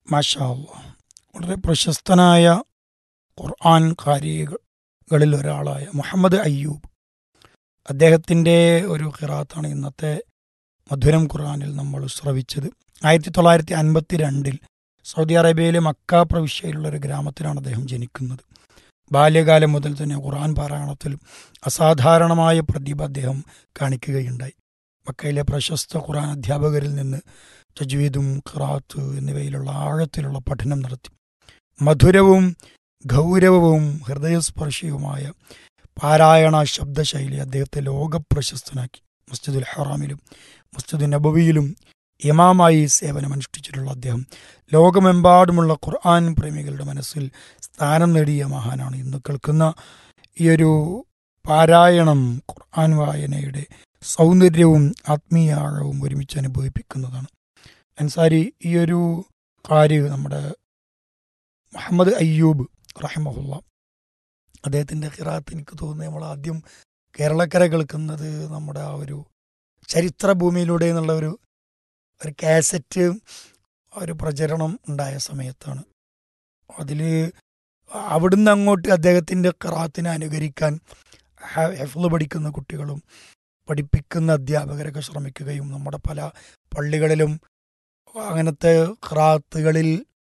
മാഷാ അല്ലാ. വളരെ പ്രശസ്തനായ ഖുർആൻ കാരികളിൽ ഒരാളായ മുഹമ്മദ് അയ്യൂബ് അദ്ദേഹത്തിൻ്റെ ഒരു ഖിറാത്താണ് ഇന്നത്തെ മധുരം ഖുർആനിൽ നമ്മൾ ശ്രവിച്ചത് ആയിരത്തി തൊള്ളായിരത്തി അൻപത്തി രണ്ടിൽ സൗദി അറേബ്യയിലെ മക്ക പ്രവിശ്യയിലുള്ള ഒരു ഗ്രാമത്തിലാണ് അദ്ദേഹം ജനിക്കുന്നത് ബാല്യകാലം മുതൽ തന്നെ ഖുർആൻ പാരായണത്തിൽ അസാധാരണമായ പ്രതിഭ അദ്ദേഹം കാണിക്കുകയുണ്ടായി മക്കയിലെ പ്രശസ്ത ഖുർആൻ അധ്യാപകരിൽ നിന്ന് തജ്വീദും ഖിറാത്ത് എന്നിവയിലുള്ള ആഴത്തിലുള്ള പഠനം നടത്തി മധുരവും ഗൗരവവും ഹൃദയസ്പർശിയുമായ പാരായണ ശബ്ദശൈലി അദ്ദേഹത്തെ ലോകപ്രശസ്തനാക്കി മസ്ജിദുൽ ഹറാമിലും മസ്ജിദ് നബവിയിലും ഇമാമായി സേവനമനുഷ്ഠിച്ചിട്ടുള്ള അദ്ദേഹം ലോകമെമ്പാടുമുള്ള ഖുർആൻ പ്രേമികളുടെ മനസ്സിൽ സ്ഥാനം നേടിയ മഹാനാണ് ഇന്ന് കേൾക്കുന്ന ഈ ഒരു പാരായണം ഖുർആൻ വായനയുടെ സൗന്ദര്യവും ആത്മീയ ആഴവും ഒരുമിച്ച് അനുഭവിപ്പിക്കുന്നതാണ് അൻസാരി ഈ ഒരു കാര്യ നമ്മുടെ മുഹമ്മദ് അയ്യൂബ് റഹിമഹുല്ല അദ്ദേഹത്തിൻ്റെ ഖിറാത്ത് എനിക്ക് തോന്നുന്നത് നമ്മൾ ആദ്യം കേരളക്കര കേൾക്കുന്നത് നമ്മുടെ ആ ഒരു ചരിത്ര ഭൂമിയിലൂടെ എന്നുള്ള ഒരു ഒരു കാസറ്റ് ഒരു പ്രചരണം ഉണ്ടായ സമയത്താണ് അതിൽ അവിടുന്ന് അങ്ങോട്ട് അദ്ദേഹത്തിൻ്റെ ഖിറാത്തിനെ അനുകരിക്കാൻ ഹെഫ്ല് പഠിക്കുന്ന കുട്ടികളും പഠിപ്പിക്കുന്ന അധ്യാപകരൊക്കെ ശ്രമിക്കുകയും നമ്മുടെ പല പള്ളികളിലും അങ്ങനത്തെ ഖിറാത്തുകളിൽ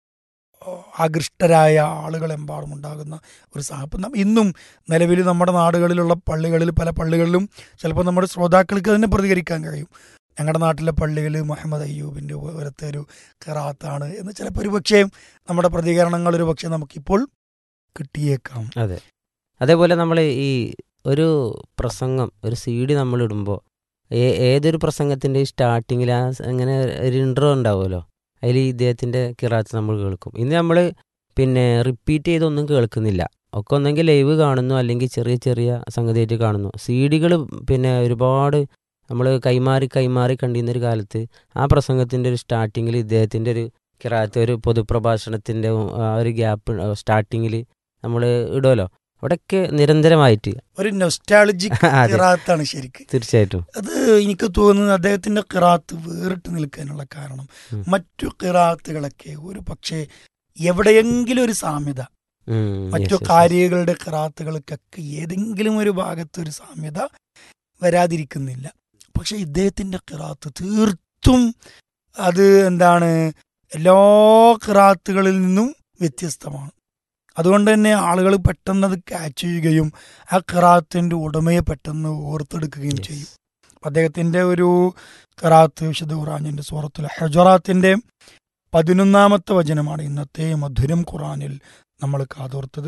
ആകൃഷ്ടരായ ആളുകളെമ്പാടും ഉണ്ടാകുന്ന ഒരു സാഹപ്പം ഇന്നും നിലവിൽ നമ്മുടെ നാടുകളിലുള്ള പള്ളികളിൽ പല പള്ളികളിലും ചിലപ്പോൾ നമ്മുടെ ശ്രോതാക്കൾക്ക് തന്നെ പ്രതികരിക്കാൻ കഴിയും ഞങ്ങളുടെ നാട്ടിലെ പള്ളികൾ മുഹമ്മദ് അയ്യൂബിൻ്റെ പോലത്തെ ഒരു ഖിറാത്താണ് എന്ന് ചിലപ്പോൾ ഒരു പക്ഷേ നമ്മുടെ പ്രതികരണങ്ങൾ ഒരു പക്ഷേ നമുക്കിപ്പോൾ കിട്ടിയേക്കാം അതെ അതേപോലെ നമ്മൾ ഈ ഒരു പ്രസംഗം ഒരു സി ഡി നമ്മൾ ഇടുമ്പോൾ ഏതൊരു പ്രസംഗത്തിൻ്റെ സ്റ്റാർട്ടിങ്ങിൽ ആ അങ്ങനെ ഒരു ഇൻട്രോ ഉണ്ടാവുമല്ലോ അതിൽ ഇദ്ദേഹത്തിൻ്റെ കിറാത്ത് നമ്മൾ കേൾക്കും ഇന്ന് നമ്മൾ പിന്നെ റിപ്പീറ്റ് ചെയ്തൊന്നും കേൾക്കുന്നില്ല ഒക്കെ ഒന്നെങ്കിൽ ലൈവ് കാണുന്നു അല്ലെങ്കിൽ ചെറിയ ചെറിയ സംഗതിയായിട്ട് കാണുന്നു സി ഡികൾ പിന്നെ ഒരുപാട് നമ്മൾ കൈമാറി കൈമാറി കണ്ടിരുന്നൊരു കാലത്ത് ആ പ്രസംഗത്തിൻ്റെ ഒരു സ്റ്റാർട്ടിങ്ങിൽ ഇദ്ദേഹത്തിൻ്റെ ഒരു കിറാത്ത് ഒരു പൊതുപ്രഭാഷണത്തിൻ്റെ ആ ഒരു ഗ്യാപ്പ് സ്റ്റാർട്ടിങ്ങിൽ നമ്മൾ ഇടുമല്ലോ അവിടെയൊക്കെ നിരന്തരമായിട്ട് ഒരു നൊസ്റ്റാളജിക് അതെ. ഖിറാത്താണ് ശരിക്കും തീർച്ചയായിട്ടും അത് എനിക്ക് തോന്നുന്നത് അദ്ദേഹത്തിന്റെ ഖിറാത്ത് വേറിട്ട് നിൽക്കാനുള്ള കാരണം ഉം. മറ്റു ഖിറാത്തുകളൊക്കെ ഒരു പക്ഷേ എവിടെയെങ്കിലും ഒരു സാമ്യത ഉം, മറ്റു yes, yes, yes. കാര്യങ്ങളുടെ ഖിറാത്തുകൾക്കൊക്കെ ഏതെങ്കിലും ഒരു ഭാഗത്ത് ഒരു സാമ്യത വരാതിരിക്കുന്നില്ല പക്ഷെ ഇദ്ദേഹത്തിന്റെ ഖിറാത്ത് തീർത്തും അത് എന്താണ് എല്ലാ ഖിറാത്തുകളിൽ നിന്നും വ്യത്യസ്തമാണ് അതുകൊണ്ട് തന്നെ ആളുകൾ പെട്ടെന്ന് അത് ക്യാച്ച് ചെയ്യുകയും ആ ഖിറാത്തിന്റെ ഉടമയെ പെട്ടെന്ന് ഓർത്തെടുക്കുകയും Yes. ചെയ്യും അദ്ദേഹത്തിന്റെ ഒരു ഖിറാത്ത് വിശുദ്ധ ഖുറാനിന്റെ സൂറത്തുൽ ഹജറാത്തിന്റെ പതിനൊന്നാമത്തെ വചനമാണ് ഇന്നത്തെ മധുരം ഖുറാനിൽ നമ്മൾ കാതോർത്തത്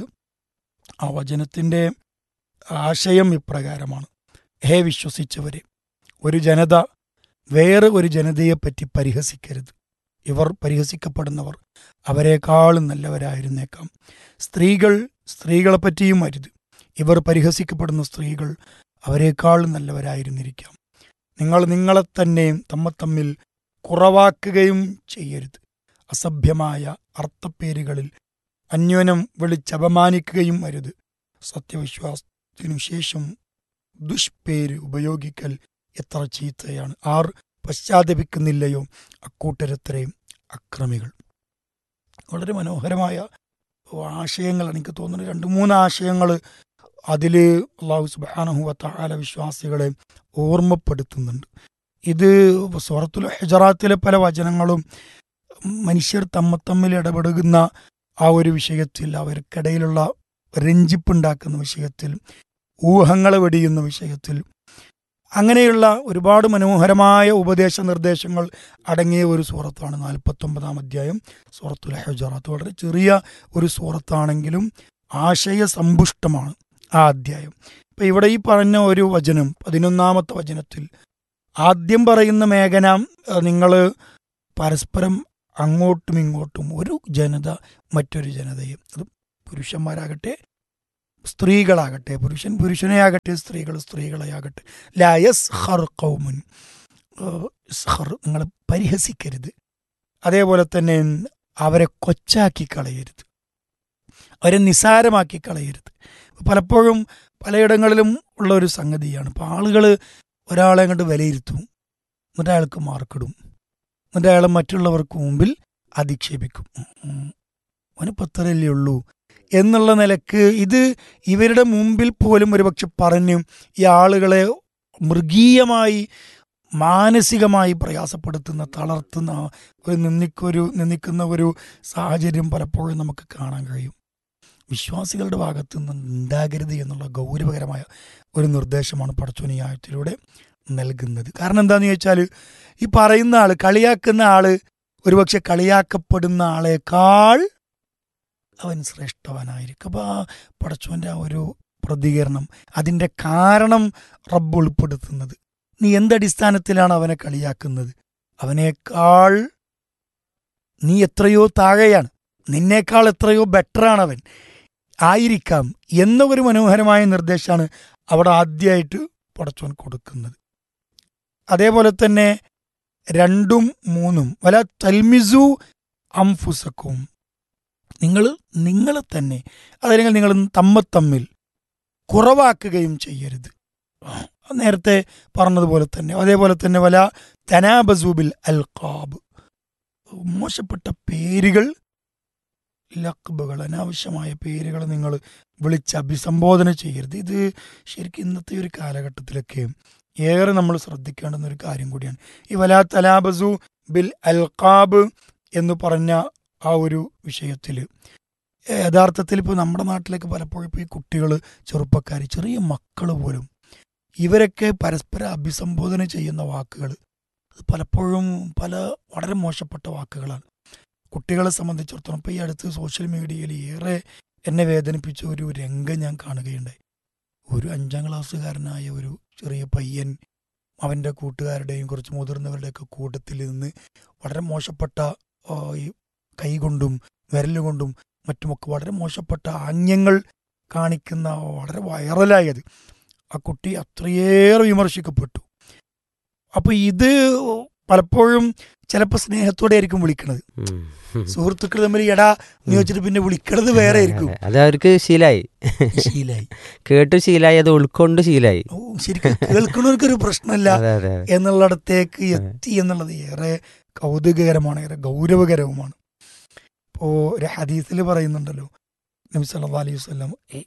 ആ വചനത്തിന്റെ ആശയം ഇപ്രകാരമാണ് ഹേ വിശ്വസിച്ചവരെ ഒരു ജനത വേറെ ഒരു ജനതയെപ്പറ്റി പരിഹസിക്കരുത് ഇവർ പരിഹസിക്കപ്പെടുന്നവർ അവരെക്കാളും നല്ലവരായിരുന്നേക്കാം സ്ത്രീകൾ സ്ത്രീകളെപ്പറ്റിയും അരുത് ഇവർ പരിഹസിക്കപ്പെടുന്ന സ്ത്രീകൾ അവരെക്കാളും നല്ലവരായിരുന്നിരിക്കാം നിങ്ങൾ നിങ്ങളെ തന്നെ തമ്മ തമ്മിൽ കുറവാക്കുകയും ചെയ്യരുത് അസഭ്യമായ അർത്ഥപ്പേരുകളിൽ അന്യോന്യം വിളിച്ചപമാനിക്കുകയും അരുത് സത്യവിശ്വാസത്തിനു ശേഷം ദുഷ്പേര് ഉപയോഗിക്കൽ എത്ര ചീത്തയാണ് ആർ പശ്ചാത്തപിക്കുന്നില്ലയോ അക്കൂട്ടരത്രയും അക്രമികൾ വളരെ മനോഹരമായ ആശയങ്ങളാണ് എനിക്ക് തോന്നുന്നത് രണ്ട് മൂന്ന് ആശയങ്ങൾ അതിൽ അള്ളാഹു സുബാനഹുവ താല വിശ്വാസികളെ ഓർമ്മപ്പെടുത്തുന്നുണ്ട് ഇത് സൂറത്തുൽ ഹജറാത്തിലെ പല വചനങ്ങളും മനുഷ്യർ തമ്മ തമ്മിൽ ഇടപെടുന്ന ആ ഒരു വിഷയത്തിൽ അവർക്കിടയിലുള്ള രഞ്ജിപ്പുണ്ടാക്കുന്ന വിഷയത്തിൽ ഊഹങ്ങളെ വെടിയുന്ന വിഷയത്തിൽ അങ്ങനെയുള്ള ഒരുപാട് മനോഹരമായ ഉപദേശ നിർദ്ദേശങ്ങൾ അടങ്ങിയ ഒരു സൂറത്താണ് നാൽപ്പത്തൊമ്പതാം അധ്യായം സൂറത്തുൽ ഹജറാത്ത് വളരെ ചെറിയ ഒരു സൂറത്താണെങ്കിലും ആശയസമ്പുഷ്ടമാണ് ആ അധ്യായം ഇപ്പം ഇവിടെ ഈ പറഞ്ഞ ഒരു വചനം പതിനൊന്നാമത്തെ വചനത്തിൽ ആദ്യം പറയുന്ന മേഖന നിങ്ങൾ പരസ്പരം അങ്ങോട്ടും ഇങ്ങോട്ടും ഒരു ജനത മറ്റൊരു ജനതയെ അത് പുരുഷന്മാരാകട്ടെ സ്ത്രീകളാകട്ടെ പുരുഷൻ പുരുഷനെ ആകട്ടെ സ്ത്രീകൾ സ്ത്രീകളെ ആകട്ടെ ലായസ് ഹർ കൗമുൻ ഹർ നിങ്ങൾ പരിഹസിക്കരുത് അതേപോലെ തന്നെ അവരെ കൊച്ചാക്കി കളയരുത് അവരെ നിസാരമാക്കി കളയരുത് പലപ്പോഴും പലയിടങ്ങളിലും ഉള്ള ഒരു സംഗതിയാണ് ഇപ്പം ആളുകൾ ഒരാളെ അങ്ങോട്ട് വിലയിരുത്തും എന്നിട്ട് അയാൾക്ക് മാർക്കിടും എന്നിട്ട് അയാളെ മറ്റുള്ളവർക്ക് മുമ്പിൽ അധിക്ഷേപിക്കും ഉം, അവന് പത്തരല്ലേ ഉള്ളൂ എന്നുള്ള നിലക്ക് ഇത് ഇവരുടെ മുമ്പിൽ പോലും ഒരുപക്ഷെ പറഞ്ഞ് ഈ ആളുകളെ മൃഗീയമായി മാനസികമായി പ്രയാസപ്പെടുത്തുന്ന തളർത്തുന്ന ഒരു നിന്ദിക്കൊരു നിന്ദിക്കുന്ന ഒരു സാഹചര്യം പലപ്പോഴും നമുക്ക് കാണാൻ കഴിയും വിശ്വാസികളുടെ ഭാഗത്ത് നിന്ന് ഉണ്ടാകരുത് എന്നുള്ള ഗൗരവകരമായ ഒരു നിർദ്ദേശമാണ് പടച്ചോൻ ഈ ആയത്തിലൂടെ നൽകുന്നത് കാരണം എന്താണെന്ന് ചോദിച്ചാൽ ഈ പറയുന്ന ആള് കളിയാക്കുന്ന ആള് ഒരുപക്ഷെ കളിയാക്കപ്പെടുന്ന ആളെക്കാൾ അവൻ ശ്രേഷ്ഠവനായിരിക്കും അപ്പോൾ ആ പടച്ചോൻ്റെ ആ ഒരു പ്രതികരണം അതിൻ്റെ കാരണം റബ്ബ് ഉൾപ്പെടുത്തുന്നത് നീ എന്തടിസ്ഥാനത്തിലാണ് അവനെ കളിയാക്കുന്നത് അവനേക്കാൾ നീ എത്രയോ താഴെയാണ് നിന്നേക്കാൾ എത്രയോ ബെറ്ററാണ് അവൻ ആയിരിക്കാം എന്ന ഒരു മനോഹരമായ നിർദ്ദേശമാണ് അവിടെ ആദ്യമായിട്ട് പടച്ചോൻ കൊടുക്കുന്നത് അതേപോലെ തന്നെ രണ്ടും മൂന്നും വല തൽമിസു അംഫുസക്കും നിങ്ങൾ നിങ്ങളെ തന്നെ അതല്ലെങ്കിൽ നിങ്ങൾ തമ്മ തമ്മിൽ കുറവാക്കുകയും ചെയ്യരുത് നേരത്തെ പറഞ്ഞതുപോലെ തന്നെ അതേപോലെ തന്നെ വല തനാബസൂബിൽ അൽഖാബ് മോശപ്പെട്ട പേരുകൾ ലക്ബുകൾ അനാവശ്യമായ പേരുകൾ നിങ്ങൾ വിളിച്ച് അഭിസംബോധന ചെയ്യരുത് ഇത് ശരിക്കും ഇന്നത്തെ ഒരു കാലഘട്ടത്തിലൊക്കെ ഏറെ നമ്മൾ ശ്രദ്ധിക്കേണ്ടുന്ന ഒരു കാര്യം കൂടിയാണ് ഈ വലാ തലാബസു ബിൽ അൽഖാബ് എന്ന് പറഞ്ഞ ആ ഒരു വിഷയത്തിൽ യഥാർത്ഥത്തിൽ ഇപ്പോൾ നമ്മുടെ നാട്ടിലേക്ക് പലപ്പോഴും ഇപ്പോൾ ഈ കുട്ടികൾ ചെറുപ്പക്കാർ ചെറിയ മക്കൾ പോലും ഇവരൊക്കെ പരസ്പരം അഭിസംബോധന ചെയ്യുന്ന വാക്കുകൾ അത് പലപ്പോഴും പല വളരെ മോശപ്പെട്ട വാക്കുകളാണ് കുട്ടികളെ സംബന്ധിച്ചിടത്തോളം ഇപ്പോൾ ഈ അടുത്ത് സോഷ്യൽ മീഡിയയിൽ ഏറെ എന്നെ വേദനിപ്പിച്ച ഒരു രംഗം ഞാൻ കാണുകയുണ്ടായി ഒരു അഞ്ചാം ക്ലാസ്സുകാരനായ ഒരു ചെറിയ പയ്യൻ അവൻ്റെ കൂട്ടുകാരുടെയും കുറച്ച് മുതിർന്നവരുടെയൊക്കെ കൂട്ടത്തിൽ നിന്ന് വളരെ മോശപ്പെട്ട ആ, ഈ കൈകൊണ്ടും വിരലുകൊണ്ടും മറ്റുമൊക്കെ വളരെ മോശപ്പെട്ട ആംഗ്യങ്ങൾ കാണിക്കുന്ന വളരെ വൈറലായത് ആ കുട്ടി അത്രയേറെ വിമർശിക്കപ്പെട്ടു അപ്പൊ ഇത് പലപ്പോഴും ചിലപ്പോൾ സ്നേഹത്തോടെ ആയിരിക്കും വിളിക്കണത് ഉം. ഉം. സുഹൃത്തുക്കൾ തമ്മിൽ എടാ എന്ന് ചോദിച്ചിട്ട് പിന്നെ വിളിക്കണത് വേറെ ആയിരിക്കും അതെ, അത് അവർക്ക് ശീലായി ശീലായി കേട്ട് ശീലായി അത് ഉൾക്കൊണ്ട് ശീലായി ഓ ശരിക്കും കേൾക്കുന്നവർക്കൊരു പ്രശ്നമില്ല അതെ അതെ അതെ. എന്നുള്ളിടത്തേക്ക് എത്തി എന്നുള്ളത് ഏറെ കൗതുകകരമാണ് ഏറെ ഗൗരവകരവുമാണ് ഇപ്പോ ഒരു ഹദീസിൽ പറയുന്നുണ്ടല്ലോ നബി സല്ലല്ലാഹു അലൈഹി വസല്ലം ഈ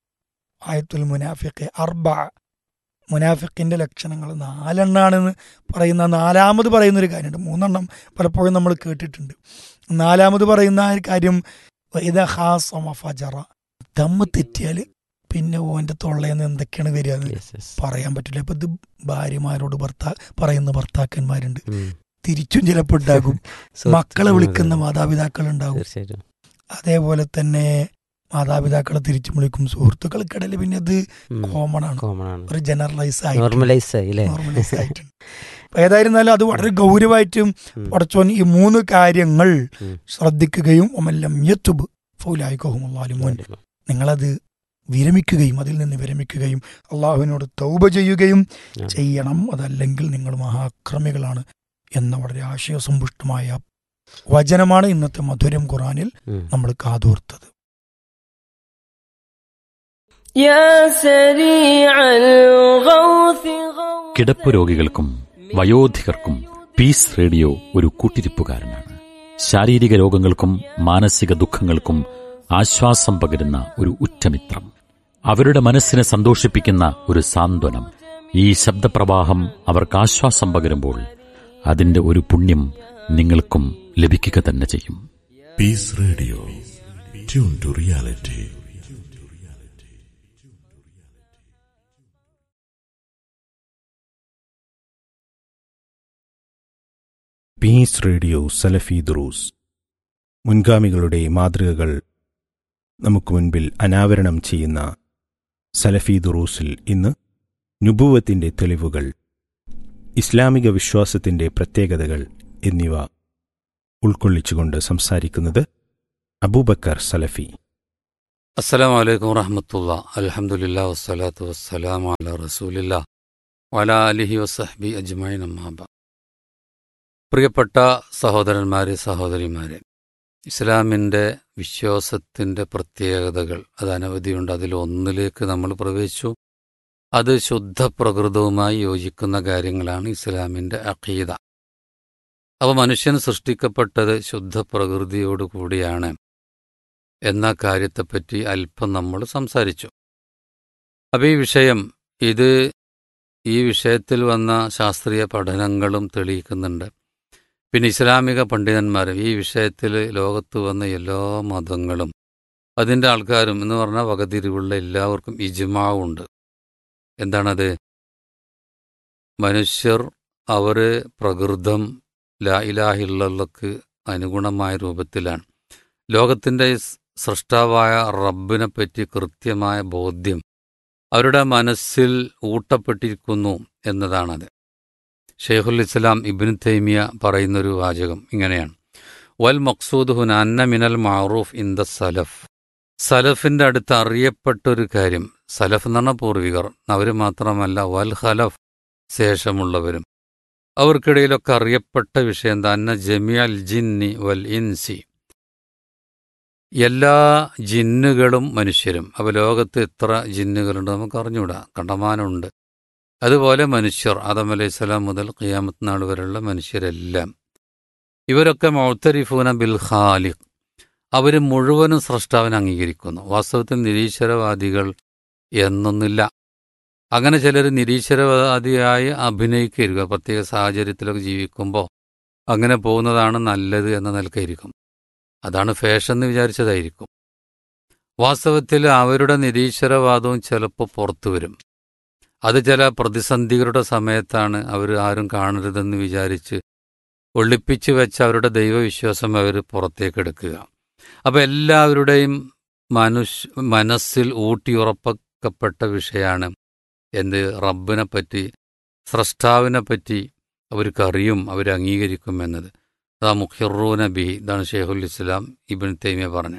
ആയത്തുൽ മുനാഫിഖ് അർബ മുനാഫിഖിന്റെ ലക്ഷണങ്ങൾ നാലെണ്ണാണെന്ന് പറയുന്ന നാലാമത് പറയുന്ന ഒരു കാര്യമുണ്ട് മൂന്നെണ്ണം പലപ്പോഴും നമ്മൾ കേട്ടിട്ടുണ്ട് നാലാമത് പറയുന്ന ആ ഒരു കാര്യം ഇത് ഹാസമ ഫജറ ദമ്മ് തെറ്റിയാൽ പിന്നെ ഓൻ്റെ തൊള്ളയെന്ന് എന്തൊക്കെയാണ് വരിക എന്ന് Yes, yes. പറയാൻ പറ്റില്ല ഇപ്പൊ ഇത് ഭാര്യമാരോട് ഭർത്താ പറയുന്ന ഭർത്താക്കന്മാരുണ്ട് ഉം. തിരിച്ചും ചിലപ്പോൾ ഉണ്ടാകും സുഹൃത്ത്- മക്കളെ അതെ, വിളിക്കുന്ന അതെ. മാതാപിതാക്കൾ ഉണ്ടാകും തീർച്ചയായിട്ടും അതേപോലെ തന്നെ മാതാപിതാക്കളെ തിരിച്ചു വിളിക്കും സുഹൃത്തുക്കൾക്കിടയിൽ പിന്നെ അത് കോമൺ ആണ് കോമൺ ആണ് ഒരു ജനറലൈസ് ആയിട്ട് നോർമലൈസ് ആയി അല്ലേ നോർമലൈസ് ആയിട്ടുണ്ട് അപ്പൊ ഏതായിരുന്നാലും അത് വളരെ ഗൗരവമായിട്ടും ഉം. പടച്ചോൻ ഈ മൂന്ന് കാര്യങ്ങൾ ഉം. ശ്രദ്ധിക്കുകയും ഒമെല്ലാം യത്തുബ് ഫൗലായിക്കോഹുമുല്ലാലിമോൻ നിങ്ങളത് വിരമിക്കുകയും അതിൽ നിന്ന് വിരമിക്കുകയും അള്ളാഹുവിനോട് തൗബ ചെയ്യുകയും ആ. ചെയ്യണം അതല്ലെങ്കിൽ നിങ്ങൾ മഹാക്രമികളാണ് എന്ന വളരെ ആശയസമ്പുഷ്ടമായ വചനമാണ് ഇന്നത്തെ മധുരം ഖുറാനിൽ ഉം. നമ്മൾ കാതോർത്തത് يا سريع الغوث غوث കിടപ്പ് രോഗികൾക്കും വയോധികർക്കും പീസ് റേഡിയോ ഒരു കൂട്ടിരിപ്പുകാരനാണ് ശാരീരിക രോഗങ്ങൾക്കും മാനസിക ദുഃഖങ്ങൾക്കും ആശ്വാസം പകരുന്ന ഒരു ഉറ്റമിത്രം അവരുടെ മനസ്സിനെ സന്തോഷിപ്പിക്കുന്ന ഒരു സാന്ത്വനം ഈ ശബ്ദപ്രവാഹം അവർക്ക് ആശ്വാസം പകരുമ്പോൾ അതിന്റെ ഒരു പുണ്യം നിങ്ങൾക്കും ലഭിക്കുക തന്നെ ചെയ്യും Peace Radio. Tune to reality. Peace radio സലഫി ദുറൂസ് മുൻഗാമികളുടെ മാതൃകകൾ നമുക്ക് മുൻപിൽ അനാവരണം ചെയ്യുന്ന സലഫി ദുറൂസിൽ ഇന്ന് നുബുവത്തിൻ്റെ തെളിവുകൾ ഇസ്ലാമിക വിശ്വാസത്തിൻ്റെ പ്രത്യേകതകൾ എന്നിവ ഉൾക്കൊള്ളിച്ചുകൊണ്ട് സംസാരിക്കുന്നത് അബൂബക്കർ സലഫി അസ്സലാമു അലൈക്കും വറഹമത്തുള്ള അൽഹംദുലില്ലാ വസ്സലാത്തു വസ്സലാമു അല റസൂലില്ലാ വല അലിഹി വസഹബി അജ്മൈൻ അമ്മാബ പ്രിയപ്പെട്ട സഹോദരന്മാരെ സഹോദരിമാരെ ഇസ്ലാമിൻ്റെ വിശ്വാസത്തിൻ്റെ പ്രത്യേകതകൾ അത് അനവധിയുണ്ട് അതിലൊന്നിലേക്ക് നമ്മൾ പ്രവേശിച്ചു അത് ശുദ്ധ പ്രകൃതവുമായി യോജിക്കുന്ന കാര്യങ്ങളാണ് ഇസ്ലാമിൻ്റെ അഖീദ അപ്പോൾ മനുഷ്യൻ സൃഷ്ടിക്കപ്പെട്ടത് ശുദ്ധ പ്രകൃതിയോട് കൂടിയാണ് എന്ന കാര്യത്തെപ്പറ്റി അല്പം നമ്മൾ സംസാരിച്ചു അപ്പോൾ ഈ വിഷയം ഇത് ഈ വിഷയത്തിൽ വന്ന ശാസ്ത്രീയ പഠനങ്ങളും തെളിയിക്കുന്നുണ്ട് പിന്നെ ഇസ്ലാമിക പണ്ഡിതന്മാരും ഈ വിഷയത്തിൽ ലോകത്ത് വന്ന എല്ലാ മതങ്ങളും അതിൻ്റെ ആൾക്കാരും എന്ന് പറഞ്ഞാൽ വകതിരിവുള്ള എല്ലാവർക്കും ഇജ്മാവുണ്ട് എന്താണത് മനുഷ്യർ അവർ പ്രകൃതം ലാ ഇലാഹില്ലക്ക് അനുഗുണമായ രൂപത്തിലാണ് ലോകത്തിൻ്റെ സൃഷ്ടാവായ റബ്ബിനെ പറ്റി കൃത്യമായ ബോധ്യം അവരുടെ മനസ്സിൽ ഊട്ടപ്പെട്ടിരിക്കുന്നു എന്നതാണത് ഷെയ്ഖുൽ ഇസ്ലാം ഇബിൻ തൈമിയ പറയുന്നൊരു വാചകം ഇങ്ങനെയാണ് വൽ മക്സൂദ് ഹുൻ അന്ന മിനൽ മാറൂഫ് ഇൻ ദ സലഫ് സലഫിൻ്റെ അടുത്ത് അറിയപ്പെട്ടൊരു കാര്യം സലഫ് എന്ന് പറഞ്ഞ പൂർവികർ അവർ മാത്രമല്ല വൽ ഖലഫ് ശേഷമുള്ളവരും അവർക്കിടയിലൊക്കെ അറിയപ്പെട്ട വിഷയം തന്നെ ജമിയൽ ജിന്നി വൽ ഇൻസി എല്ലാ ജിന്നുകളും മനുഷ്യരും അപ്പോൾ ലോകത്ത് എത്ര ജിന്നുകളുണ്ട് നമുക്ക് അറിഞ്ഞുകൂടാ കണ്ടമാനമുണ്ട് അതുപോലെ മനുഷ്യർ ആദം അലൈഹിസ്സലാം മുതൽ ഖിയാമത്ത് നാൾ വരെയുള്ള മനുഷ്യരെല്ലാം ഇവരൊക്കെ മൗത്തരിഫൂന ബിൽ ഖാലിഖ് അവർ മുഴുവനും സ്രഷ്ടാവിനെ അംഗീകരിക്കുന്നു വാസ്തവത്തിൽ നിരീശ്വരവാദികൾ എന്നൊന്നില്ല അങ്ങനെ ചിലർ നിരീശ്വരവാദിയായി അഭിനയിക്കുക പ്രത്യേക സാഹചര്യത്തിലൊക്കെ ജീവിക്കുമ്പോൾ അങ്ങനെ പോകുന്നതാണ് നല്ലത് എന്ന നിലക്കായിരിക്കും അതാണ് ഫാഷൻ എന്ന് വിചാരിച്ചതായിരിക്കും വാസ്തവത്തിൽ അവരുടെ നിരീശ്വരവാദവും ചിലപ്പോൾ പുറത്തു വരും അത് ചില പ്രതിസന്ധികളുടെ സമയത്താണ് അവർ ആരും കാണരുതെന്ന് വിചാരിച്ച് ഒളിപ്പിച്ചു വെച്ച അവരുടെ ദൈവവിശ്വാസം അവർ പുറത്തേക്കെടുക്കുക അപ്പോൾ എല്ലാവരുടെയും മനുഷ്യ മനസ്സിൽ ഊട്ടിയുറപ്പിക്കപ്പെട്ട വിഷയമാണ് എന്ത് റബ്ബിനെ പറ്റി സ്രഷ്ടാവിനെ പറ്റി അവർക്കറിയും അവർ അംഗീകരിക്കും എന്നത് അതാ മുഖിറൂന ബി ഇതാണ് ഷെയ്ഖുൽ ഇസ്ലാം ഇബിൻ തൈമിയ പറഞ്ഞു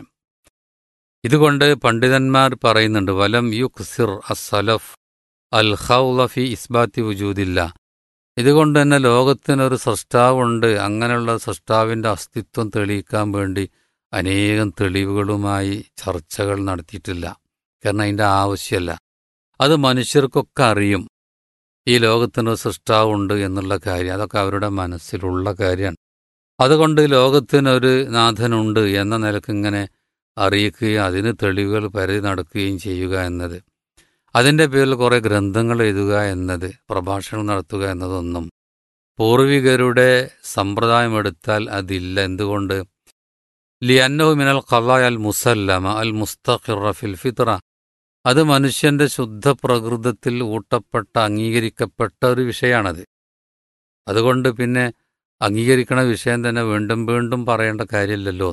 ഇതുകൊണ്ട് പണ്ഡിതന്മാർ പറയുന്നുണ്ട് വലം യു ഖുസിർ അസലഫ് അൽ ഖൗലഫി ഇസ്ബാത്തി വുജൂദില്ല ഇതുകൊണ്ട് തന്നെ ലോകത്തിനൊരു സൃഷ്ടാവുണ്ട് അങ്ങനെയുള്ള സൃഷ്ടാവിൻ്റെ അസ്തിത്വം തെളിയിക്കാൻ വേണ്ടി അനേകം തെളിവുകളുമായി ചർച്ചകൾ നടത്തിയിട്ടില്ല കാരണം അതിൻ്റെ ആവശ്യമല്ല അത് മനുഷ്യർക്കൊക്കെ അറിയും ഈ ലോകത്തിനൊരു സൃഷ്ടാവുണ്ട് എന്നുള്ള കാര്യം അതൊക്കെ അവരുടെ മനസ്സിലുള്ള കാര്യമാണ് അതുകൊണ്ട് ലോകത്തിനൊരു നാഥനുണ്ട് എന്ന നിലക്ക് ഇങ്ങനെ അറിയിക്കുകയും അതിന് തെളിവുകൾ പരതി നടക്കുകയും ചെയ്യുക എന്നത് അതിൻ്റെ പേരിൽ കുറേ ഗ്രന്ഥങ്ങൾ എഴുതുക എന്നത് പ്രഭാഷണം നടത്തുക എന്നതൊന്നും പൂർവികരുടെ സമ്പ്രദായം എടുത്താൽ അതില്ല എന്തുകൊണ്ട് ലിയന്നഹു മിനൽ ഖലായ അൽ മുസല്ലമ അൽ മുസ്തഖിറ ഫിൽ ഫിത്ര അത് മനുഷ്യന്റെ ശുദ്ധ പ്രകൃതത്തിൽ ഊട്ടപ്പെട്ട അംഗീകരിക്കപ്പെട്ട ഒരു വിഷയമാണത് അതുകൊണ്ട് പിന്നെ അംഗീകരിക്കണ വിഷയം തന്നെ വീണ്ടും വീണ്ടും പറയേണ്ട കാര്യമില്ലല്ലോ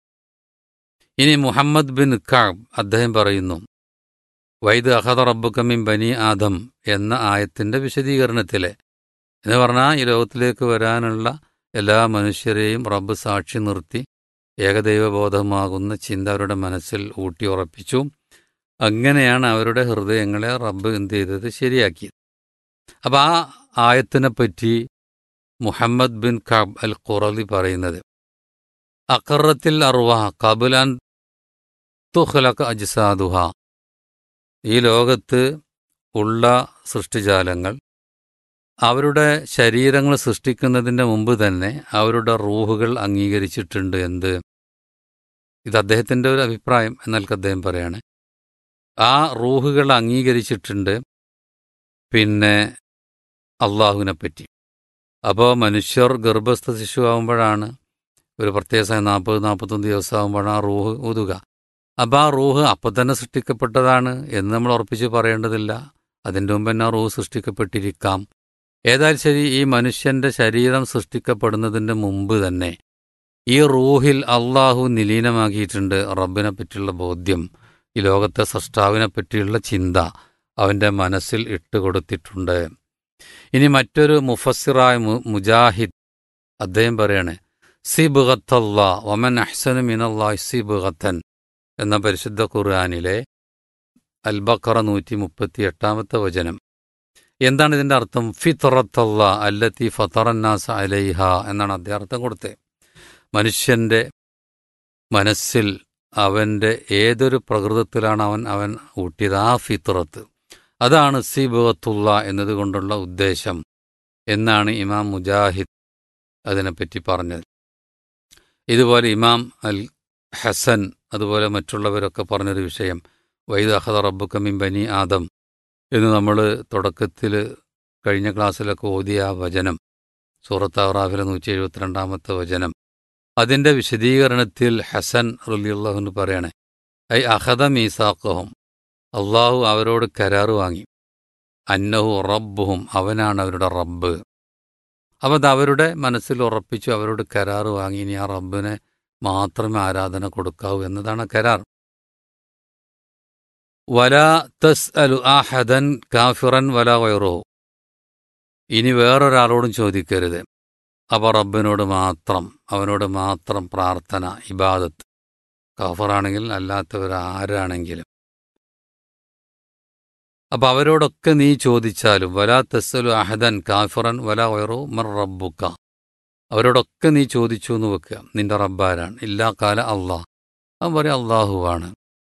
ഇനി മുഹമ്മദ് ബിൻ കാബ് അദ്ദേഹം പറയുന്നു വൈദ് അഹദ റബ്ബുക്കമിൻ ബനി ആദം എന്ന ആയത്തിന്റെ വിശദീകരണത്തിലെ എന്ന് പറഞ്ഞാൽ ഈ ലോകത്തിലേക്ക് വരാനുള്ള എല്ലാ മനുഷ്യരെയും റബ്ബ് സാക്ഷി നിർത്തി ഏകദൈവബോധമാകുന്ന ചിന്ത അവരുടെ മനസ്സിൽ ഊട്ടിയുറപ്പിച്ചു അങ്ങനെയാണ് അവരുടെ ഹൃദയങ്ങളെ റബ്ബ് എന്ത് ചെയ്തത് ശരിയാക്കിയത് അപ്പം ആ ആയത്തിനെ പറ്റി Muhammad bin Ka'b al Qurazi പറയുന്നത് അക്കറത്തിൽ അറുവ കബുലാൻ തുഹ്ലക അജ്സാദുഹ ഈ ലോകത്ത് ഉള്ള സൃഷ്ടിജാലങ്ങൾ അവരുടെ ശരീരങ്ങൾ സൃഷ്ടിക്കുന്നതിൻ്റെ മുമ്പ് തന്നെ അവരുടെ റൂഹുകൾ അംഗീകരിച്ചിട്ടുണ്ട് എന്ത് ഇത് അദ്ദേഹത്തിൻ്റെ ഒരു അഭിപ്രായം എന്നാൽ അദ്ദേഹം പറയാണ് ആ റൂഹുകൾ അംഗീകരിച്ചിട്ടുണ്ട് പിന്നെ അള്ളാഹുവിനെ പറ്റി അപ്പോൾ മനുഷ്യർ ഗർഭസ്ഥ ശിശുവാകുമ്പോഴാണ് ഒരു പ്രത്യേക സമയം നാൽപ്പത് നാൽപ്പത്തൊന്ന് ദിവസമാകുമ്പോഴാണ് ആ റൂഹ് ഊതുക അപ്പോൾ ആ റൂഹ് അപ്പം തന്നെ സൃഷ്ടിക്കപ്പെട്ടതാണ് എന്ന് നമ്മൾ ഉറപ്പിച്ച് പറയേണ്ടതില്ല അതിൻ്റെ മുമ്പ് തന്നെ ആ റൂഹ് സൃഷ്ടിക്കപ്പെട്ടിരിക്കാം ഏതായാലും ശരി ഈ മനുഷ്യന്റെ ശരീരം സൃഷ്ടിക്കപ്പെടുന്നതിൻ്റെ മുമ്പ് തന്നെ ഈ റൂഹിൽ അള്ളാഹു നിലീനമാക്കിയിട്ടുണ്ട് റബ്ബിനെ പറ്റിയുള്ള ബോധ്യം ഈ ലോകത്തെ സൃഷ്ടാവിനെ പറ്റിയുള്ള ചിന്ത അവൻ്റെ മനസ്സിൽ ഇട്ടുകൊടുത്തിട്ടുണ്ട് ഇനി മറ്റൊരു മുഫസ്സിറായ മുജാഹിദ് അദ്ദേഹം പറയാണ് സി ബുഗത്തല്ലാ ഒമൻ അഹ്സനു മിനല്ലാ സി ബുഗത്തൻ എന്ന പരിശുദ്ധ ഖുർആാനിലെ അൽബക്കറ നൂറ്റി മുപ്പത്തി എട്ടാമത്തെ വചനം എന്താണ് ഇതിൻ്റെ അർത്ഥം ഫിത്തറത്തല്ല അല്ലത്തി ഫത്തറന്നാസ് അലൈഹ എന്നാണ് അദ്ദേഹം അർത്ഥം കൊടുത്തത് മനുഷ്യൻ്റെ മനസ്സിൽ അവൻ്റെ ഏതൊരു പ്രകൃതത്തിലാണ് അവൻ അവൻ ഊട്ടിയത് ആ ഫിത്രത്ത് അതാണ് സിബത്തുള്ള എന്നതുകൊണ്ടുള്ള ഉദ്ദേശം എന്നാണ് ഇമാം മുജാഹിദ് അതിനെപ്പറ്റി പറഞ്ഞത് ഇതുപോലെ ഇമാം അൽ ഹസൻ അതുപോലെ മറ്റുള്ളവരൊക്കെ പറഞ്ഞൊരു വിഷയം വൈദ് അഹദ റബ്ബുക്ക മിൻ ബനി ആദം എന്ന് നമ്മൾ തുടക്കത്തിൽ കഴിഞ്ഞ ക്ലാസ്സിലൊക്കെ ഓതിയ ആ വചനം സൂറത്ത് അറാഫിലെ നൂറ്റി എഴുപത്തിരണ്ടാമത്തെ വചനം അതിൻ്റെ വിശദീകരണത്തിൽ ഹസൻ റലിയുള്ളഹെന്ന് പറയണേ ഐ അഹദ മീസാക്കഹും അള്ളാഹു അവരോട് കരാറ് വാങ്ങി അന്നഹു റബ്ബുഹും അവനാണ് അവരുടെ റബ്ബ് അപ്പം അത് അവരുടെ മനസ്സിൽ ഉറപ്പിച്ചു അവരോട് കരാറ് വാങ്ങി ഇനി ആ റബ്ബിനെ മാത്രമേ ആരാധന കൊടുക്കാവൂ എന്നതാണ് കരാർ വല തസ് അലു ആഹദൻ കാഫിറൻ വല വയറോ ഇനി വേറൊരാളോടും ചോദിക്കരുത് അപ്പോൾ റബ്ബിനോട് മാത്രം അവനോട് മാത്രം പ്രാർത്ഥന ഇബാദത്ത് കാഫറാണെങ്കിൽ അല്ലാത്തവർ ആരാണെങ്കിലും അപ്പം അവരോടൊക്കെ നീ ചോദിച്ചാലും വലാ തസ്സലു അഹദൻ കാഫിറൻ വല വയറോ മർ റബ്ബുക്ക അവരോടൊക്കെ നീ ചോദിച്ചു എന്ന് വെക്കുക നിന്റെ റബ്ബാരാണ് ഇല്ലാ കാല അള്ളാഹ് അവൻ പറയാം അള്ളാഹുവാണ്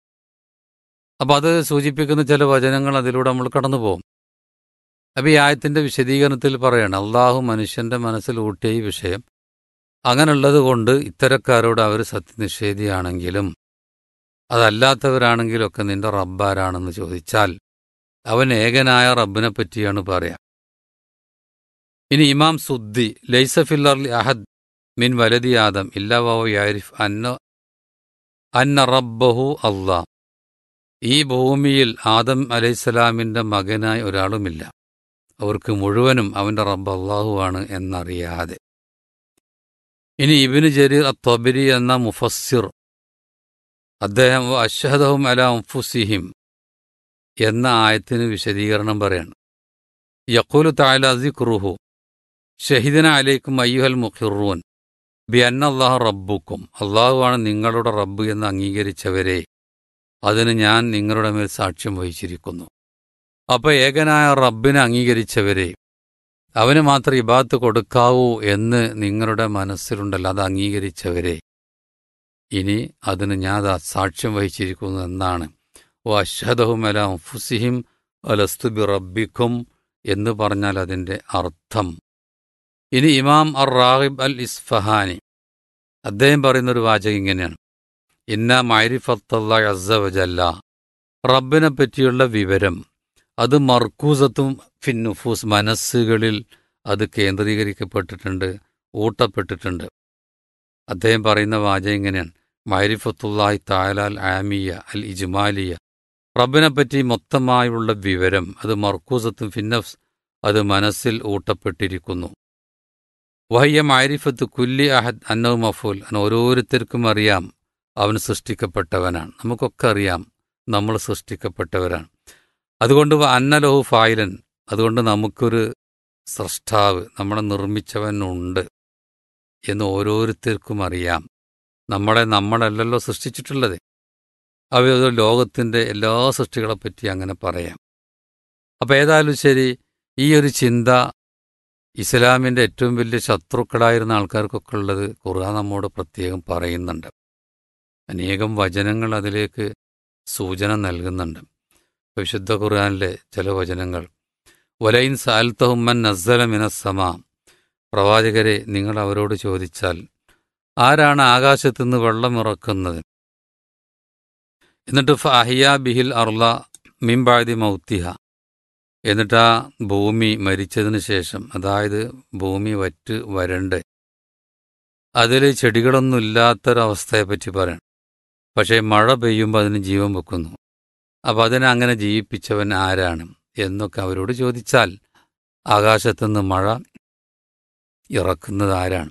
അപ്പം അത് സൂചിപ്പിക്കുന്ന ചില വചനങ്ങൾ അതിലൂടെ നമ്മൾ കടന്നു പോകും അപ്പം ഈ ആയത്തിൻ്റെ വിശദീകരണത്തിൽ പറയണം അള്ളാഹു മനുഷ്യൻ്റെ മനസ്സിൽ ഊട്ടിയ ഈ വിഷയം അങ്ങനെയുള്ളത് കൊണ്ട് ഇത്തരക്കാരോട് അവർ സത്യനിഷേധിയാണെങ്കിലും അതല്ലാത്തവരാണെങ്കിലൊക്കെ നിന്റെ റബ്ബാരാണെന്ന് ചോദിച്ചാൽ അവൻ ഏകനായ റബ്ബിനെ പറ്റിയാണ് പറയാം ഇനി ഇമാം സുദ്ദി ലൈസഫില്ലർലി അഹദ് മിൻ വലതി ആദം ഇല്ലാവോ യാരിഫ് അന്ന അന്ന റബ്ബഹു അള്ളാ ഈ ഭൂമിയിൽ ആദം അലൈഹിസ്സലാമിൻ്റെ മകനായി ഒരാളുമില്ല അവർക്ക് മുഴുവനും അവൻ്റെ റബ്ബ് അള്ളാഹുവാണ് എന്നറിയാതെ ഇനി ഇബിന് ജരീർ അത്തൊബരി എന്ന മുഫസ്സിർ അദ്ദേഹം അഷഹദഹും അല അംഫുസിഹിം എന്ന ആയത്തിന് വിശദീകരണം പറയാണ് യക്കൂലു താല സിക്റുഹു ഷഹിദന അലൈക്കും അയ്യുഹൽ മുഖിറൂൻ ബി അന്നല്ലാഹു റബ്ബുക്കും അള്ളാഹുവാണ് നിങ്ങളുടെ റബ്ബ് എന്ന് അംഗീകരിച്ചവരെ അതിന് ഞാൻ നിങ്ങളുടെ മേൽ സാക്ഷ്യം വഹിച്ചിരിക്കുന്നു അപ്പോൾ ഏകനായ റബ്ബിനെ അംഗീകരിച്ചവരെ അവന് മാത്രം ഇബാത്ത് കൊടുക്കാവൂ എന്ന് നിങ്ങളുടെ മനസ്സിലുണ്ടല്ലോ അത് അംഗീകരിച്ചവരെ ഇനി അതിന് ഞാൻ ദാ സാക്ഷ്യം വഹിച്ചിരിക്കുന്നു എന്നാണ് ഓ അഷദഹും അല ഫുസിഹിം അലസ്തുബി റബ്ബിക്കും എന്ന് പറഞ്ഞാൽ അതിൻ്റെ അർത്ഥം ഇനി ഇമാം അർ റാഹിബ് അൽ ഇസ്ഫഹാനി അദ്ദേഹം പറയുന്നൊരു വാചകം ഇങ്ങനെയാണ് ഇന്ന മൈരിഫത്തല്ല അസവജല്ല റബ്ബിനെ പറ്റിയുള്ള വിവരം അത് മർക്കൂസത്തും ഫിന്നുഫൂസ് മനസ്സുകളിൽ അത് കേന്ദ്രീകരിക്കപ്പെട്ടിട്ടുണ്ട് ഊട്ടപ്പെട്ടിട്ടുണ്ട് അദ്ദേഹം പറയുന്ന വാചകം ഇങ്ങനെയാണ് മൈരിഫത്തുല്ലാഹി താലാൽ ആമിയ അൽ ഇജ്മാലിയ റബ്ബിനെപ്പറ്റി മൊത്തമായുള്ള വിവരം അത് മർക്കൂസത്തും ഫിന്നഫ്സ് അത് മനസ്സിൽ ഊട്ടപ്പെട്ടിരിക്കുന്നു വഹയ്യ മാരിഫത്ത് കുല്ലി അഹദ് അന്നവ് മഫൂൽ അന്ന് ഓരോരുത്തർക്കും അറിയാം അവൻ സൃഷ്ടിക്കപ്പെട്ടവനാണ് നമുക്കൊക്കെ അറിയാം നമ്മൾ സൃഷ്ടിക്കപ്പെട്ടവരാണ് അതുകൊണ്ട് അന്നലഹു ഫായിലൻ അതുകൊണ്ട് നമുക്കൊരു സ്രഷ്ടാവ് നമ്മളെ നിർമ്മിച്ചവനുണ്ട് എന്ന് ഓരോരുത്തർക്കും അറിയാം നമ്മളെ നമ്മളല്ലല്ലോ സൃഷ്ടിച്ചിട്ടുള്ളത് അവയത് ലോകത്തിൻ്റെ എല്ലാ സൃഷ്ടികളെപ്പറ്റി അങ്ങനെ പറയാം അപ്പം ഏതായാലും ശരി ഈ ഒരു ചിന്ത ഇസ്ലാമിൻ്റെ ഏറ്റവും വലിയ ശത്രുക്കളായിരുന്ന ആൾക്കാർക്കൊക്കെ ഉള്ളത് ഖുർആൻ നമ്മോട് പ്രത്യേകം പറയുന്നുണ്ട് അനേകം വചനങ്ങൾ അതിലേക്ക് സൂചന നൽകുന്നുണ്ട് വിശുദ്ധ ഖുർആനിലെ ചില വചനങ്ങൾ വലൈൻ സാൽത്തഹുമ്മൻ നസ്സല മിനസ്സമാ പ്രവാചകരെ നിങ്ങൾ അവരോട് ചോദിച്ചാൽ ആരാണ് ആകാശത്തുനിന്ന് വെള്ളമിറക്കുന്നത് എന്നിട്ട് ഫഹിയ ബിഹിൽ അർല മിംബാദി മൗത്തിഹ എന്നിട്ട് ആ ഭൂമി മരിച്ചതിന് ശേഷം അതായത് ഭൂമി വറ്റ് വരണ്ട് അതിൽ ചെടികളൊന്നും ഇല്ലാത്തൊരവസ്ഥയെപ്പറ്റി പറയണം പക്ഷേ മഴ പെയ്യുമ്പോൾ അതിന് ജീവൻ വെക്കുന്നു അപ്പം അതിനെ അങ്ങനെ ജീവിപ്പിച്ചവൻ ആരാണ് എന്നൊക്കെ അവരോട് ചോദിച്ചാൽ ആകാശത്തുനിന്ന് മഴ ഇറക്കുന്നത് ആരാണ്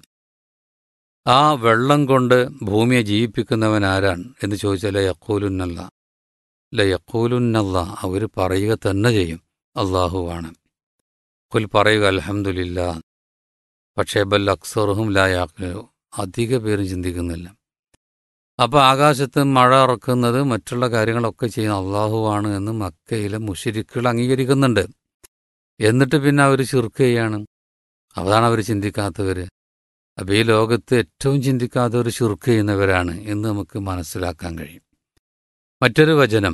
ആ വെള്ളം കൊണ്ട് ഭൂമിയെ ജീവിപ്പിക്കുന്നവൻ ആരാണ് എന്ന് ചോദിച്ചാൽ യക്കൂലുന്നല്ല ല യക്കൂലുന്നല്ല അവർ പറയുക തന്നെ ചെയ്യും അള്ളാഹുവാണ് കുൽ പറയുക അലഹമുല്ല പക്ഷേ ബൽ അക്സറുഹും ലായാക്കലോ അധിക പേരും ചിന്തിക്കുന്നില്ല അപ്പോൾ ആകാശത്ത് മഴ ഇറക്കുന്നത് മറ്റുള്ള കാര്യങ്ങളൊക്കെ ചെയ്യുന്ന അള്ളാഹുവാണ് എന്ന് മക്കയിലെ മുഷിരിക്കുകൾ അംഗീകരിക്കുന്നുണ്ട് എന്നിട്ട് പിന്നെ അവർ ചുരുക്ക് ചെയ്യാണ് അതാണ് അവർ ചിന്തിക്കാത്തവർ അപ്പോൾ ഈ ലോകത്ത് ഏറ്റവും ചിന്തിക്കാത്തവർ ചുരുക്ക് ചെയ്യുന്നവരാണ് എന്ന് നമുക്ക് മനസ്സിലാക്കാൻ കഴിയും മറ്റൊരു വചനം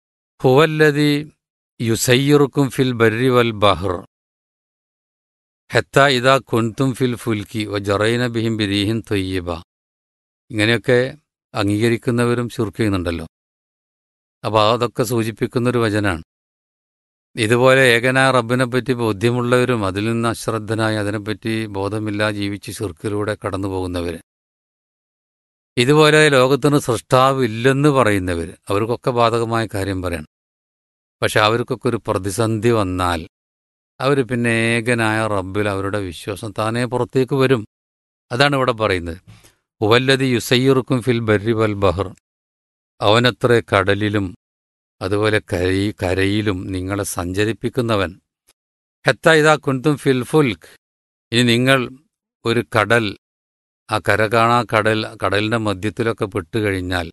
ഹുവല്ലതി യുസയ്യറുക്കും ഫിൽ ബരി വൽ ബഹർ ഹെത്ത ഇതാ കുൻതും ഫിൽ ഫുൽക്കി വ ജറൈന ബിഹിം ബിരീഹിൻ തൊയ്യബ ഇങ്ങനെയൊക്കെ അംഗീകരിക്കുന്നവരും ശുർക്ക് ചെയ്യുന്നുണ്ടല്ലോ അപ്പോൾ അതൊക്കെ സൂചിപ്പിക്കുന്നൊരു വചനാണ് ഇതുപോലെ ഏകനായ റബ്ബിനെ പറ്റി ബോധ്യമുള്ളവരും അതിൽ നിന്ന് അശ്രദ്ധനായി അതിനെപ്പറ്റി ബോധമില്ലാ ജീവിച്ച് ശുർക്കിലൂടെ കടന്നു പോകുന്നവർ ഇതുപോലെ ലോകത്തിന് സൃഷ്ടാവ് ഇല്ലെന്ന് പറയുന്നവർ അവർക്കൊക്കെ ബാധകമായ കാര്യം പറയണം പക്ഷെ അവർക്കൊക്കെ ഒരു പ്രതിസന്ധി വന്നാൽ അവർ പിന്നെ ഏകനായ റബ്ബിൽ അവരുടെ വിശ്വാസം താനേ പുറത്തേക്ക് വരും അതാണ് ഇവിടെ പറയുന്നത് ഉവല്ലതി യുസയ്യുറുക്കും ഫിൽ ബരി വൽ ബഹർ അവനത്ര കടലിലും അതുപോലെ കരയി കരയിലും നിങ്ങളെ സഞ്ചരിപ്പിക്കുന്നവൻ ഹെത്ത ഇതാ കുന്തും ഫിൽ ഫുൽക്ക് ഇനി നിങ്ങൾ ഒരു കടൽ ആ കര കാണാ കടൽ കടലിന്റെ മധ്യത്തിലൊക്കെ പെട്ടുകഴിഞ്ഞാൽ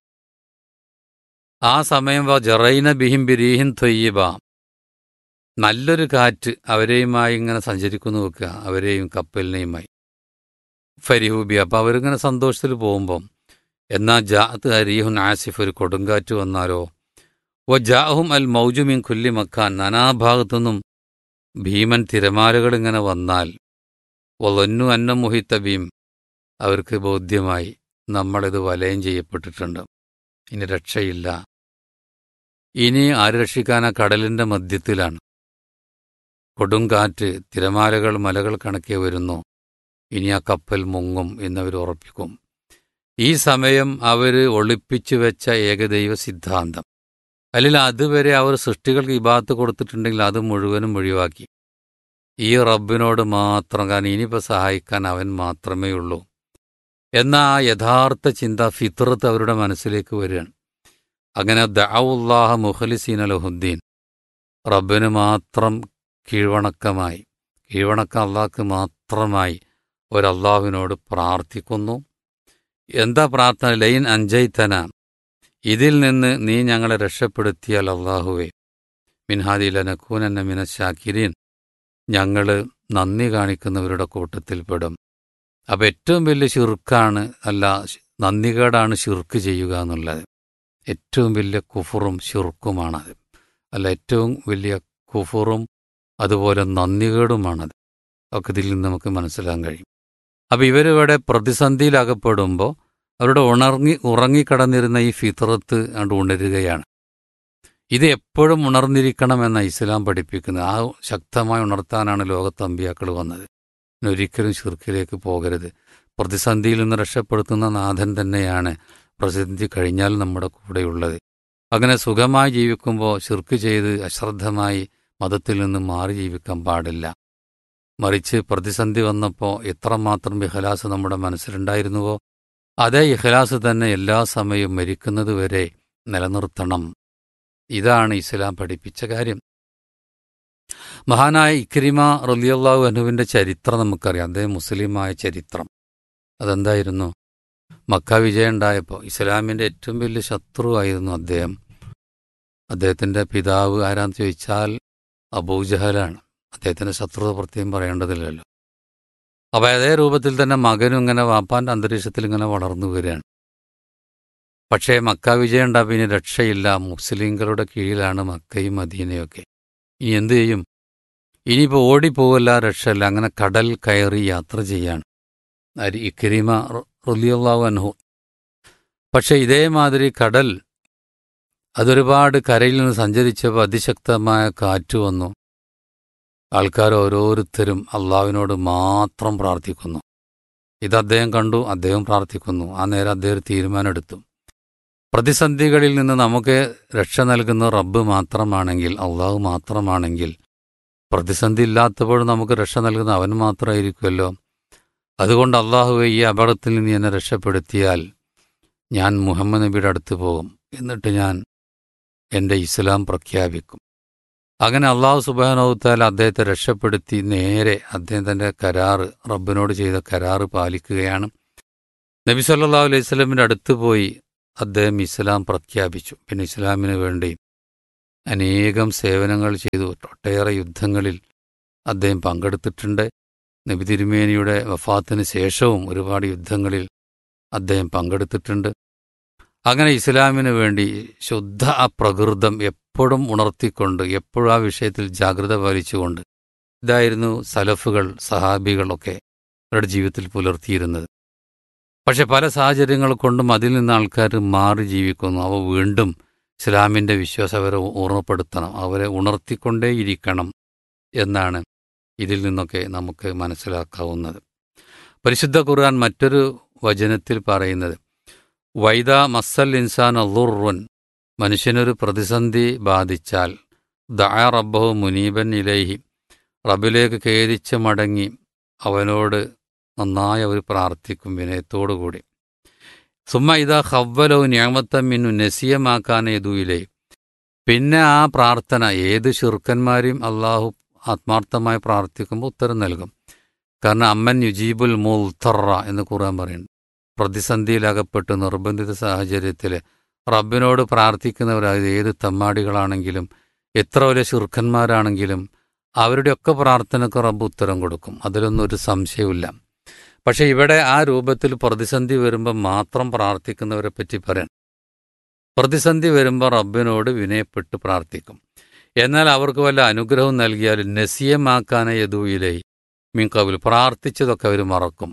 ആ സമയം വ ജറൈന ബിഹിം ബിരീഹിൻ തൊയ്യബ നല്ലൊരു കാറ്റ് അവരെയുമായി ഇങ്ങനെ സഞ്ചരിക്കുന്നു വെക്കുക അവരെയും കപ്പലിനെയുമായി ഫരിഹൂബി അപ്പം അവരിങ്ങനെ സന്തോഷത്തിൽ പോകുമ്പം എന്നാൽ ജാത്ത് അരീഹുൻ ആസിഫ് ഒരു കൊടുങ്കാറ്റ് വന്നാലോ വ ജാഹും അൽ മൗജുമിൻ കുല്ലി മക്കാൻ നാനാഭാഗത്തുനിന്നും ഭീമൻ തിരമാലകൾ ഇങ്ങനെ വന്നാൽ ഒന്നു അന്നം മുഹിത്ത ഭീം അവർക്ക് ബോധ്യമായി നമ്മളിത് വലയം ചെയ്യപ്പെട്ടിട്ടുണ്ട് ഇനി രക്ഷയില്ല ഇനി ആര് രക്ഷിക്കാനാ കടലിന്റെ മധ്യത്തിലാണ് കൊടുങ്കാറ്റ് തിരമാലകൾ മലകൾ കണക്കെ വരുന്നു ഇനി ആ കപ്പൽ മുങ്ങും എന്നവർ ഉറപ്പിക്കും ഈ സമയം അവർ ഒളിപ്പിച്ചു വെച്ച ഏകദൈവ സിദ്ധാന്തം അല്ലെങ്കിൽ അതുവരെ അവർ സൃഷ്ടികൾക്ക് ഇബാത്ത് കൊടുത്തിട്ടുണ്ടെങ്കിൽ അത് മുഴുവനും ഒഴിവാക്കി ഈ റബ്ബിനോട് മാത്രം കാരണം ഇനിയിപ്പോൾ സഹായിക്കാൻ അവൻ മാത്രമേ ഉള്ളൂ എന്ന ആ യഥാർത്ഥ ചിന്ത ഫിത്രത്ത് അവരുടെ മനസ്സിലേക്ക് വരികയാണ് അങ്ങനെ ദഅവുല്ലാഹ മുഖലിസീൻ അലഹുദ്ദീൻ റബ്ബിന് മാത്രം കീഴ്വണക്കമായി കീഴ്വണക്കം അള്ളാഹ്ക്ക് മാത്രമായി ഒരല്ലാഹുവിനോട് പ്രാർത്ഥിക്കുന്നു എന്താ പ്രാർത്ഥന ലൈൻ അഞ്ചൈത്തന ഇതിൽ നിന്ന് നീ ഞങ്ങളെ രക്ഷപ്പെടുത്തിയാൽ അള്ളാഹുവേ മിൻഹാദിലനക്കൂനെന്ന മിനശാക്കിരീൻ ഞങ്ങൾ നന്ദി കാണിക്കുന്നവരുടെ കൂട്ടത്തിൽപ്പെടും അപ്പം ഏറ്റവും വലിയ ശിർക്കാണ് അല്ല നന്ദികേടാണ് ശിർക്ക് ചെയ്യുക എന്നുള്ളത് ഏറ്റവും വലിയ കുഫറും ശിർക്കുമാണത് അല്ല ഏറ്റവും വലിയ കുഫറും അതുപോലെ നന്ദികേടുമാണത് ഒക്കെ ഇതിൽ നിന്ന് നമുക്ക് മനസ്സിലാക്കാൻ കഴിയും അപ്പം ഇവരിവിടെ പ്രതിസന്ധിയിലകപ്പെടുമ്പോൾ അവരുടെ ഉണർങ്ങി ഉറങ്ങിക്കടന്നിരുന്ന ഈ ഫിത്രത്ത് കണ്ട് ഉണരുകയാണ് ഇത് എപ്പോഴും ഉണർന്നിരിക്കണമെന്ന ഇസ്ലാം പഠിപ്പിക്കുന്നത് ആ ശക്തമായി ഉണർത്താനാണ് ലോകത്ത് അമ്പിയാക്കൾ വന്നത് ഒരിക്കലും ശിർക്കിലേക്ക് പോകരുത് പ്രതിസന്ധിയിൽ നിന്ന് രക്ഷപ്പെടുത്തുന്ന നാഥൻ തന്നെയാണ് പ്രതിസന്ധി കഴിഞ്ഞാൽ നമ്മുടെ കൂടെയുള്ളത് അങ്ങനെ സുഖമായി ജീവിക്കുമ്പോൾ ശിർക്ക് ചെയ്ത് അശ്രദ്ധമായി മതത്തിൽ നിന്ന് മാറി ജീവിക്കാൻ പാടില്ല മറിച്ച് പ്രതിസന്ധി വന്നപ്പോൾ എത്രമാത്രം ഇഹലാസ് നമ്മുടെ മനസ്സിലുണ്ടായിരുന്നുവോ അതേ ഇഹലാസ് തന്നെ എല്ലാ സമയവും മരിക്കുന്നത് വരെ നിലനിർത്തണം ഇതാണ് ഇസ്ലാം പഠിപ്പിച്ച കാര്യം മഹാനായ ഇക്രിമ റലിയല്ലാഹു അനുവിൻ്റെ ചരിത്രം നമുക്കറിയാം അദ്ദേഹം മുസ്ലിമായ ചരിത്രം അതെന്തായിരുന്നു മക്ക വിജയം ഉണ്ടായപ്പോൾ ഇസ്ലാമിൻ്റെ ഏറ്റവും വലിയ ശത്രുവായിരുന്നു അദ്ദേഹം അദ്ദേഹത്തിൻ്റെ പിതാവ് ആരാന്ന് ചോദിച്ചാൽ അബൂജഹലാണ് അദ്ദേഹത്തിൻ്റെ ശത്രുത പ്രത്യേകം പറയേണ്ടതില്ലല്ലോ അപ്പോൾ അതേ രൂപത്തിൽ തന്നെ മകനും ഇങ്ങനെ വാപ്പാൻ്റെ അന്തരീക്ഷത്തിൽ ഇങ്ങനെ വളർന്നു വരികയാണ് പക്ഷേ മക്ക വിജയം ഉണ്ടാകുമ്പോൾ ഇനി രക്ഷയില്ല മുസ്ലിങ്ങളുടെ കീഴിലാണ് മക്കയും മദീനയൊക്കെ ഇനി എന്തു ചെയ്യും ഇനിയിപ്പോൾ ഓടിപ്പോവല്ല രക്ഷയില്ല അങ്ങനെ കടൽ കയറി യാത്ര ചെയ്യാണ് അരി ഇക്രീമ റുലിയുള്ളാഹു അൻഹു പക്ഷെ ഇതേമാതിരി കടൽ അതൊരുപാട് കരയിൽ നിന്ന് സഞ്ചരിച്ചപ്പോൾ അതിശക്തമായ കാറ്റ് വന്നു ആൾക്കാർ ഓരോരുത്തരും അള്ളാവിനോട് മാത്രം പ്രാർത്ഥിക്കുന്നു ഇത് അദ്ദേഹം കണ്ടു അദ്ദേഹം പ്രാർത്ഥിക്കുന്നു ആ നേരം അദ്ദേഹം തീരുമാനമെടുത്തു പ്രതിസന്ധികളിൽ നിന്ന് നമുക്ക് രക്ഷ നൽകുന്ന റബ്ബ് മാത്രമാണെങ്കിൽ അള്ളാഹു മാത്രമാണെങ്കിൽ പ്രതിസന്ധി ഇല്ലാത്തപ്പോൾ നമുക്ക് രക്ഷ നൽകുന്ന അവൻ മാത്രമായിരിക്കുമല്ലോ അതുകൊണ്ട് അള്ളാഹുവെ ഈ അപകടത്തിൽ നിന്ന് എന്നെ രക്ഷപ്പെടുത്തിയാൽ ഞാൻ മുഹമ്മദ് നബിയുടെ അടുത്ത് പോകും എന്നിട്ട് ഞാൻ എൻ്റെ ഇസ്ലാം പ്രഖ്യാപിക്കും അങ്ങനെ അള്ളാഹു സുബാനോത്താൽ അദ്ദേഹത്തെ രക്ഷപ്പെടുത്തി നേരെ അദ്ദേഹം തൻ്റെ കരാറ് റബ്ബിനോട് ചെയ്ത കരാറ് പാലിക്കുകയാണ് നബി സല്ലാ അലൈഹി സ്വലമിൻ്റെ അടുത്ത് പോയി അദ്ദേഹം ഇസ്ലാം പ്രഖ്യാപിച്ചു പിന്നെ ഇസ്ലാമിന് വേണ്ടി അനേകം സേവനങ്ങൾ ചെയ്തു ഒട്ടേറെ യുദ്ധങ്ങളിൽ അദ്ദേഹം പങ്കെടുത്തിട്ടുണ്ട് നബി തിരുമേനിയുടെ വഫാത്തിന് ശേഷവും ഒരുപാട് യുദ്ധങ്ങളിൽ അദ്ദേഹം പങ്കെടുത്തിട്ടുണ്ട് അങ്ങനെ ഇസ്ലാമിന് വേണ്ടി ശുദ്ധ ആ പ്രകൃതം എപ്പോഴും ഉണർത്തിക്കൊണ്ട് എപ്പോഴും ആ വിഷയത്തിൽ ജാഗ്രത പാലിച്ചുകൊണ്ട് ഇതായിരുന്നു സലഫുകൾ സഹാബികളൊക്കെ അവരുടെ ജീവിതത്തിൽ പുലർത്തിയിരുന്നത് പക്ഷെ പല സാഹചര്യങ്ങൾ കൊണ്ടും അതിൽ നിന്ന് ആൾക്കാർ മാറി ജീവിക്കുന്നു അവ വീണ്ടും ഇസ്ലാമിൻ്റെ വിശ്വാസം അവരെ ഓർമ്മപ്പെടുത്തണം അവരെ ഉണർത്തിക്കൊണ്ടേയിരിക്കണം എന്നാണ് ഇതിൽ നിന്നൊക്കെ നമുക്ക് മനസ്സിലാക്കാവുന്നത് പരിശുദ്ധ ഖുർആൻ മറ്റൊരു വചനത്തിൽ പറയുന്നത് വൈദ മസ്സൽ ഇൻസാൻ അള്ളുറുൻ മനുഷ്യനൊരു പ്രതിസന്ധി ബാധിച്ചാൽ ദയ റബ്ബഹു മുനീബൻ ഇലൈഹി റബ്ബിലേക്ക് ഖേദിച്ച് മടങ്ങി അവനോട് നന്നായി അവർ പ്രാർത്ഥിക്കും വിനയത്തോടുകൂടി സുമ്മ ഇതാ ഹവ്വലോ ഞാമത്തമ്മിനു നസിയമാക്കാനേതുയിലേ പിന്നെ ആ പ്രാർത്ഥന ഏത് ശുർക്കന്മാരെയും അള്ളാഹു ആത്മാർത്ഥമായി പ്രാർത്ഥിക്കുമ്പോൾ ഉത്തരം നൽകും കാരണം അമ്മൻ യുജീബുൽ മുൽത്തറ എന്ന് ഖുർആൻ പറയുന്നുണ്ട് പ്രതിസന്ധിയിലകപ്പെട്ട് നിർബന്ധിത സാഹചര്യത്തിൽ റബ്ബിനോട് പ്രാർത്ഥിക്കുന്നവരായത് ഏത് തമ്മാടികളാണെങ്കിലും എത്ര വലിയ ശുർഖന്മാരാണെങ്കിലും അവരുടെയൊക്കെ പ്രാർത്ഥനയ്ക്ക് റബ്ബ് ഉത്തരം കൊടുക്കും അതിലൊന്നും ഒരു സംശയവുമില്ല പക്ഷെ ഇവിടെ ആ രൂപത്തിൽ പ്രതിസന്ധി വരുമ്പോൾ മാത്രം പ്രാർത്ഥിക്കുന്നവരെ പറ്റി പറയാൻ പ്രതിസന്ധി വരുമ്പോൾ റബ്ബിനോട് വിനയപ്പെട്ട് പ്രാർത്ഥിക്കും എന്നാൽ അവർക്ക് വല്ല അനുഗ്രഹം നൽകിയാൽ നസിയമാക്കാന യദുയിലേ മീൻ കവിൽ പ്രാർത്ഥിച്ചതൊക്കെ അവർ മറക്കും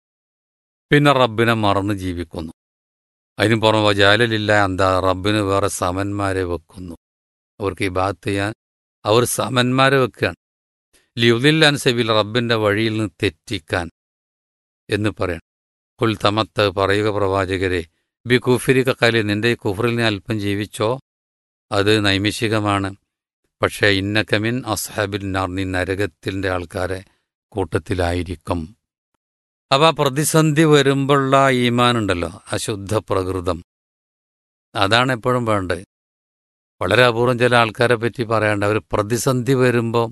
പിന്നെ റബ്ബിനെ മറന്ന് ജീവിക്കുന്നു അതിന് പുറമെ ജാലലില്ല എന്താ റബ്ബിന് വേറെ സമന്മാരെ വെക്കുന്നു അവർക്ക് ഈ ബാത്ത് ചെയ്യാൻ അവർ സമന്മാരെ വെക്കുകയാണ് ലിയുദില്ലാൻ സെബിൽ റബ്ബിന്റെ വഴിയിൽ നിന്ന് തെറ്റിക്കാൻ എന്ന് പറയണം കുൽ തമത്ത് പറയുക പ്രവാചകരെ ബി കുഫിരി കക്കാലി നിന്റെ ഈ കുഫറിൽ നീ അല്പം ജീവിച്ചോ അത് നൈമിഷികമാണ് പക്ഷേ ഇന്നക്കമിൻ അസ്ഹാബിൽ നാർ നീ നരകത്തിൻ്റെ ആൾക്കാരെ കൂട്ടത്തിലായിരിക്കും അപ്പം ആ പ്രതിസന്ധി വരുമ്പോഴുള്ള ഈമാൻ ഉണ്ടല്ലോ അശുദ്ധ പ്രകൃതം അതാണ് എപ്പോഴും വേണ്ടത് വളരെ അപൂർവം ചില ആൾക്കാരെ പറ്റി പറയാണ്ട് അവർ പ്രതിസന്ധി വരുമ്പോൾ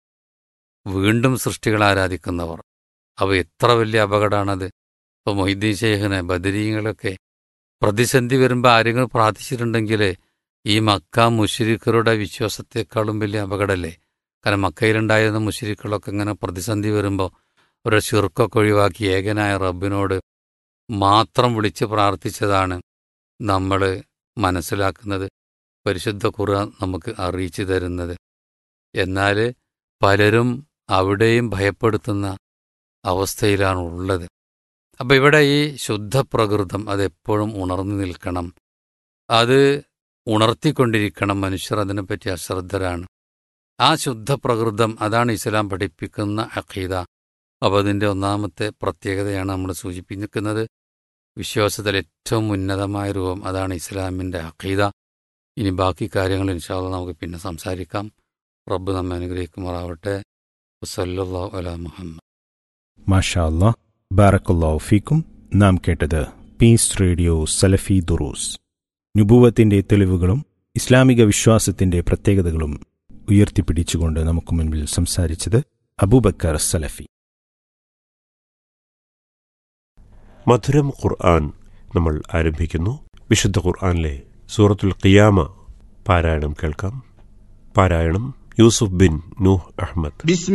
വീണ്ടും സൃഷ്ടികൾ ആരാധിക്കുന്നവർ അവ എത്ര വലിയ അപകടമാണത് ഇപ്പോൾ മൊയ്തീൻ ഷെയ്ഖിനെ ബദരീങ്ങളൊക്കെ പ്രതിസന്ധി വരുമ്പോൾ ആരെങ്കിലും പ്രാർത്ഥിച്ചിട്ടുണ്ടെങ്കിൽ ഈ മക്ക മുഷിരിക്കറുടെ വിശ്വാസത്തെക്കാളും വലിയ അപകടമല്ലേ കാരണം മക്കയിലുണ്ടായിരുന്ന മുഷിരിക്കളൊക്കെ ഇങ്ങനെ പ്രതിസന്ധി വരുമ്പോൾ ഒരു ശിർക്കൊക്കെ ഒഴിവാക്കി ഏകനായ റബ്ബിനോട് മാത്രം വിളിച്ച് പ്രാർത്ഥിച്ചതാണ് നമ്മൾ മനസ്സിലാക്കുന്നത് പരിശുദ്ധ ഖുറ നമുക്ക് അറിയിച്ചു തരുന്നത് എന്നാൽ പലരും അവിടെയും ഭയപ്പെടുത്തുന്ന അവസ്ഥയിലാണ് ഉള്ളത് അപ്പം ഇവിടെ ഈ ശുദ്ധപ്രകൃതം അതെപ്പോഴും ഉണർന്നു നിൽക്കണം അത് ഉണർത്തിക്കൊണ്ടിരിക്കണം മനുഷ്യർ അതിനെപ്പറ്റി അശ്രദ്ധരാണ് ആ ശുദ്ധപ്രകൃതം അതാണ് ഇസ്ലാം പഠിപ്പിക്കുന്ന അഖീദ അപ്പോൾ അതിൻ്റെ ഒന്നാമത്തെ പ്രത്യേകതയാണ് നമ്മൾ സൂചിപ്പിക്കുന്നത് വിശ്വാസത്തിൽ ഏറ്റവും ഉന്നതമായ രൂപം അതാണ് ഇസ്ലാമിൻ്റെ അഖീദ ഇനി ബാക്കി കാര്യങ്ങൾ ഇൻഷാല്ല നമുക്ക് പിന്നെ സംസാരിക്കാം റബ്ബ് നമ്മെ അനുഗ്രഹിക്കുമാറാവട്ടെ വസല്ലല്ലാഹു അലാ മുഹമ്മദ് മാഷാ അല്ലാ ബാറക്കല്ലാഹു ഫീക്കും നാം കേട്ടത് പീസ് റേഡിയോ സലഫി ദുറൂസ് നുബൂവത്തിന്റെ തെളിവുകളും ഇസ്ലാമിക വിശ്വാസത്തിന്റെ പ്രത്യേകതകളും ഉയർത്തിപ്പിടിച്ചുകൊണ്ട് നമുക്ക് മുൻപിൽ സംസാരിച്ചത് അബൂബക്കർ സലഫി മധുരം ഖുർആൻ നമ്മൾ ആരംഭിക്കുന്നു വിശുദ്ധ ഖുർആനിലെ സൂറത്തുൽ ഖിയാമ പാരായണം കേൾക്കാം പാരായണം യൂസുഫ് ബിൻ നൂഹ് അഹമ്മദ്